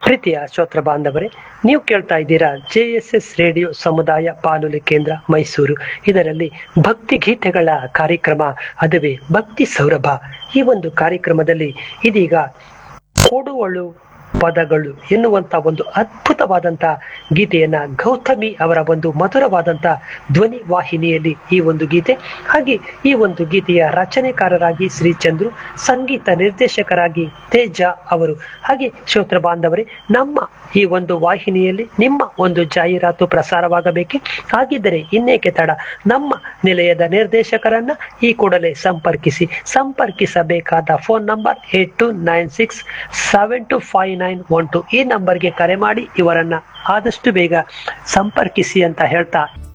ಪ್ರೀತಿಯ ಶ್ರೋತ್ರ ಬಾಂಧವರೇ ನೀವು ಕೇಳ್ತಾ ಇದ್ದೀರಾ ಜೆ ಎಸ್ ಎಸ್ ರೇಡಿಯೋ ಸಮುದಾಯ ಬಾನುಲಿ ಕೇಂದ್ರ ಮೈಸೂರು ಇದರಲ್ಲಿ ಭಕ್ತಿ ಗೀತೆಗಳ ಕಾರ್ಯಕ್ರಮ ಅದುವೇ ಭಕ್ತಿ ಸೌರಭ ಈ ಒಂದು ಕಾರ್ಯಕ್ರಮದಲ್ಲಿ ಇದೀಗ ಕೊಡುವಳು ಪದಗಳು ಎನ್ನುವಂತ ಒಂದು ಅದ್ಭುತವಾದಂತ ಗೀತೆಯನ್ನ ಗೌತಮಿ ಅವರ ಒಂದು ಮಧುರವಾದಂತ ಧ್ವನಿ ವಾಹಿನಿಯಲ್ಲಿ ಈ ಒಂದು ಗೀತೆ ಹಾಗೆ ಈ ಒಂದು ಗೀತೆಯ ರಚನೆಕಾರರಾಗಿ ಶ್ರೀ ಚಂದ್ರು ಸಂಗೀತ ನಿರ್ದೇಶಕರಾಗಿ ತೇಜ ಅವರು ಹಾಗೆ ಶ್ರೋತ್ರ ಬಾಂಧವರೇ ನಮ್ಮ ಈ ಒಂದು ವಾಹಿನಿಯಲ್ಲಿ ನಿಮ್ಮ ಒಂದು ಜಾಹೀರಾತು ಪ್ರಸಾರವಾಗಬೇಕೆ ಹಾಗಿದ್ದರೆ ಇನ್ನೇಕೆ ತಡ ನಮ್ಮ ನಿಲಯದ ನಿರ್ದೇಶಕರನ್ನ ಈ ಕೂಡಲೇ ಸಂಪರ್ಕಿಸಿ ಸಂಪರ್ಕಿಸಬೇಕಾದ phone number eight two nine six seven two five nine one two ಈ ನಂಬರ್ಗೆ ಕರೆ ಮಾಡಿ ಇವರನ್ನ ಆದಷ್ಟು ಬೇಗ ಸಂಪರ್ಕಿಸಿ ಅಂತ ಹೇಳ್ತಾ